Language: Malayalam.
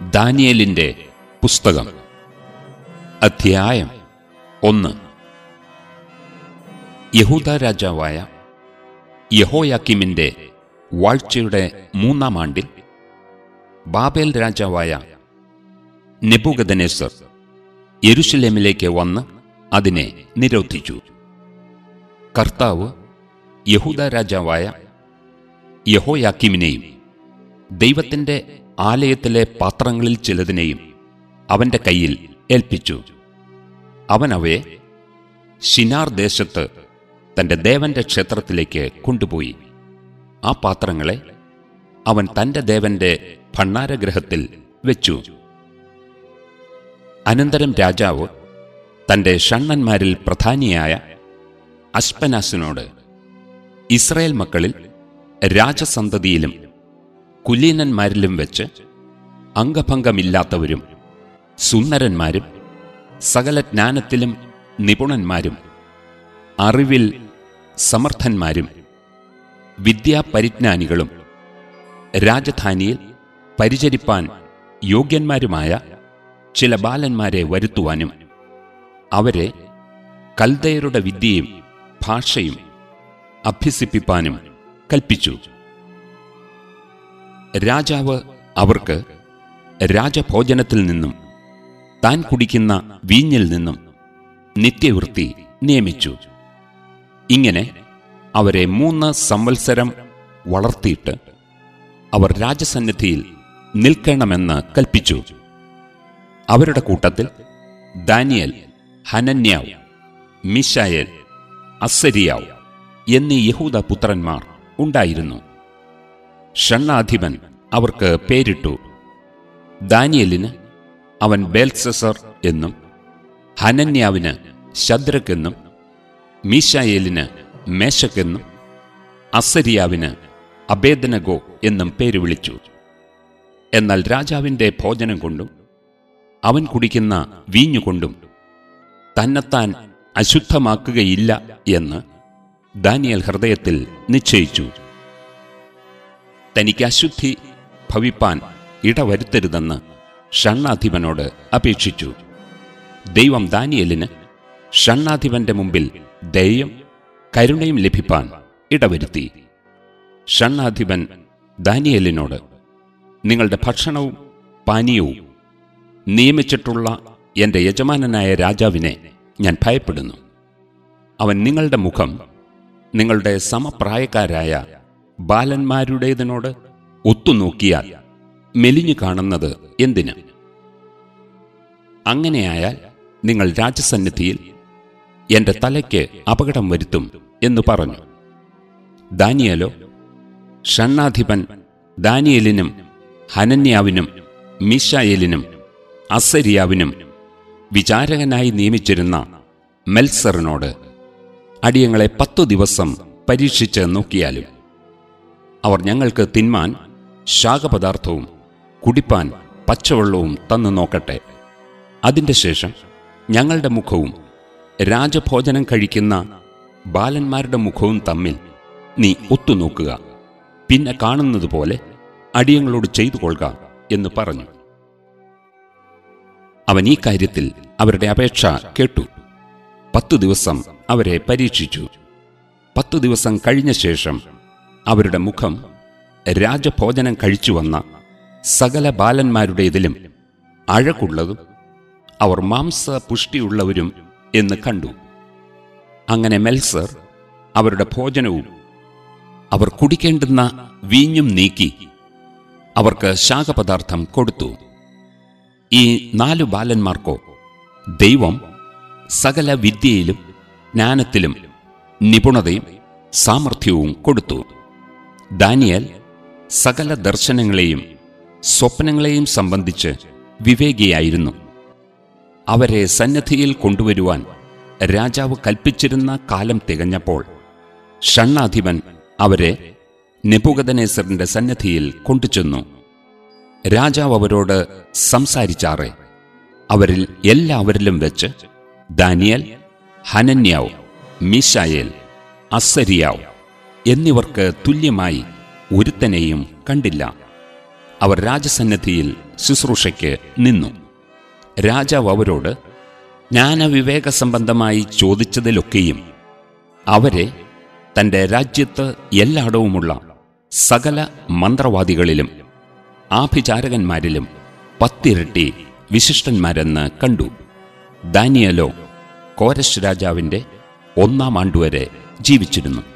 ദാനിയേലിന്റെ പുസ്തകം അധ്യായം ഒന്ന് യഹൂദ രാജാവായ യഹോയാക്കിമിന്റെ വാഴ്ചയുടെ മൂന്നാം ആണ്ടിൽ ബാബേൽ രാജാവായ നെബുഗദനേസർ യെരുഷലേമിലേക്ക് വന്ന് അതിനെ നിരോധിച്ചു കർത്താവ് യഹൂദ രാജാവായ യഹോയാക്കിമിനെയും ദൈവത്തിന്റെ ആലയത്തിലെ പാത്രങ്ങളിൽ ചിലതിനെയും അവന്റെ കയ്യിൽ ഏൽപ്പിച്ചു അവൻ അവയെ ഷിനാർ ദേശത്ത് തന്റെ ദേവന്റെ ക്ഷേത്രത്തിലേക്ക് കൊണ്ടുപോയി ആ പാത്രങ്ങളെ അവൻ തന്റെ ദേവന്റെ ഭണ്ണാരഗ്രഹത്തിൽ വെച്ചു അനന്തരം രാജാവ് തന്റെ ഷണ്ണന്മാരിൽ പ്രധാനിയായ അസ്പനാസിനോട് ഇസ്രായേൽ മക്കളിൽ രാജസന്തതിയിലും കുലീനന്മാരിലും വെച്ച് അംഗഭംഗമില്ലാത്തവരും സുന്ദരന്മാരും സകല ജ്ഞാനത്തിലും നിപുണന്മാരും അറിവിൽ സമർത്ഥന്മാരും വിദ്യാപരിജ്ഞാനികളും രാജധാനിയിൽ പരിചരിപ്പാൻ യോഗ്യന്മാരുമായ ചില ബാലന്മാരെ വരുത്തുവാനും അവരെ കൽദയരുടെ വിദ്യയും ഭാഷയും അഭ്യസിപ്പിപ്പാനും കൽപ്പിച്ചു രാജാവ് അവർക്ക് രാജഭോജനത്തിൽ നിന്നും താൻ കുടിക്കുന്ന വീഞ്ഞിൽ നിന്നും നിത്യവൃത്തി നിയമിച്ചു ഇങ്ങനെ അവരെ മൂന്ന് സംവത്സരം വളർത്തിയിട്ട് അവർ രാജസന്നിധിയിൽ നിൽക്കണമെന്ന് കൽപ്പിച്ചു അവരുടെ കൂട്ടത്തിൽ ദാനിയൽ ഹനന്യാവ് മിഷായേൽ അസരിയാവ് എന്നീ യഹൂദ പുത്രന്മാർ ഉണ്ടായിരുന്നു ഷണ്ണാധിപൻ അവർക്ക് പേരിട്ടു ദാനിയലിന് അവൻ ബേൽസസർ എന്നും ഹനന്യാവിന് ശദ്രക് എന്നും മീശായേലിന് മേശക്കെന്നും അസരിയാവിന് അബേദനഗോ എന്നും പേര് വിളിച്ചു എന്നാൽ രാജാവിന്റെ ഭോജനം കൊണ്ടും അവൻ കുടിക്കുന്ന വീഞ്ഞുകൊണ്ടും തന്നെത്താൻ അശുദ്ധമാക്കുകയില്ല എന്ന് ദാനിയൽ ഹൃദയത്തിൽ നിശ്ചയിച്ചു തനിക്ക് അശുദ്ധി ഭവിപ്പാൻ ഇടവരുത്തരുതെന്ന് ഷണ്ണാധിപനോട് അപേക്ഷിച്ചു ദൈവം ദാനിയലിന് ഷണ്ണാധിപന്റെ മുമ്പിൽ ദയയും കരുണയും ലഭിപ്പാൻ ഇടവരുത്തി ഷണ്ണാധിപൻ ദാനിയലിനോട് നിങ്ങളുടെ ഭക്ഷണവും പാനീയവും നിയമിച്ചിട്ടുള്ള എന്റെ യജമാനനായ രാജാവിനെ ഞാൻ ഭയപ്പെടുന്നു അവൻ നിങ്ങളുടെ മുഖം നിങ്ങളുടെ സമപ്രായക്കാരായ ബാലന്മാരുടേതിനോട് ഒത്തുനോക്കിയാൽ മെലിഞ്ഞു കാണുന്നത് എന്തിന് അങ്ങനെയായാൽ നിങ്ങൾ രാജസന്നിധിയിൽ എന്റെ തലയ്ക്ക് അപകടം വരുത്തും എന്ന് പറഞ്ഞു ദാനിയലോ ഷണ്ണാധിപൻ ദാനിയലിനും ഹനന്യാവിനും മീഷായേലിനും അസരിയാവിനും വിചാരകനായി നിയമിച്ചിരുന്ന മെൽസറിനോട് അടിയങ്ങളെ പത്തു ദിവസം പരീക്ഷിച്ച് നോക്കിയാലും അവർ ഞങ്ങൾക്ക് തിന്മാൻ ശാകപദാർത്ഥവും കുടിപ്പാൻ പച്ചവെള്ളവും തന്നു നോക്കട്ടെ അതിന്റെ ശേഷം ഞങ്ങളുടെ മുഖവും രാജഭോജനം കഴിക്കുന്ന ബാലന്മാരുടെ മുഖവും തമ്മിൽ നീ ഒത്തുനോക്കുക പിന്നെ കാണുന്നതുപോലെ അടിയങ്ങളോട് ചെയ്തു കൊള്ളുക എന്ന് പറഞ്ഞു അവൻ ഈ കാര്യത്തിൽ അവരുടെ അപേക്ഷ കേട്ടു പത്തു ദിവസം അവരെ പരീക്ഷിച്ചു പത്തു ദിവസം കഴിഞ്ഞ ശേഷം അവരുടെ മുഖം രാജഭോജനം കഴിച്ചു വന്ന സകല ബാലന്മാരുടേതിലും അഴകുള്ളതും അവർ മാംസ പുഷ്ടിയുള്ളവരും എന്ന് കണ്ടു അങ്ങനെ മെൽസർ അവരുടെ ഭോജനവും അവർ കുടിക്കേണ്ടുന്ന വീഞ്ഞും നീക്കി അവർക്ക് ശാഖപദാർത്ഥം കൊടുത്തു ഈ നാലു ബാലന്മാർക്കോ ദൈവം സകല വിദ്യയിലും ജ്ഞാനത്തിലും നിപുണതയും സാമർഥ്യവും കൊടുത്തു ദാനിയൽ സകല ദർശനങ്ങളെയും സ്വപ്നങ്ങളെയും സംബന്ധിച്ച് വിവേകിയായിരുന്നു അവരെ സന്നദ്ധിയിൽ കൊണ്ടുവരുവാൻ രാജാവ് കൽപ്പിച്ചിരുന്ന കാലം തികഞ്ഞപ്പോൾ ഷണ്ണാധിപൻ അവരെ നെബുഗദനേസറിന്റെ സന്നദ്ധിയിൽ കൊണ്ടുചെന്നു രാജാവ് അവരോട് സംസാരിച്ചാറെ അവരിൽ എല്ലാവരിലും വെച്ച് ദാനിയൽ ഹനന്യാവ് മീശായേൽ അസരിയാവ് എന്നിവർക്ക് തുല്യമായി ഒരുത്തനെയും കണ്ടില്ല അവർ രാജസന്നിധിയിൽ ശുശ്രൂഷയ്ക്ക് നിന്നു രാജാവ് അവരോട് ജ്ഞാനവിവേക സംബന്ധമായി ചോദിച്ചതിലൊക്കെയും അവരെ തന്റെ രാജ്യത്ത് എല്ലായിടവുമുള്ള സകല മന്ത്രവാദികളിലും ആഭിചാരകന്മാരിലും പത്തിരട്ടി വിശിഷ്ടന്മാരെന്ന് കണ്ടു ദാനിയലോ കോരശ് രാജാവിന്റെ ഒന്നാം ആണ്ടുവരെ ജീവിച്ചിരുന്നു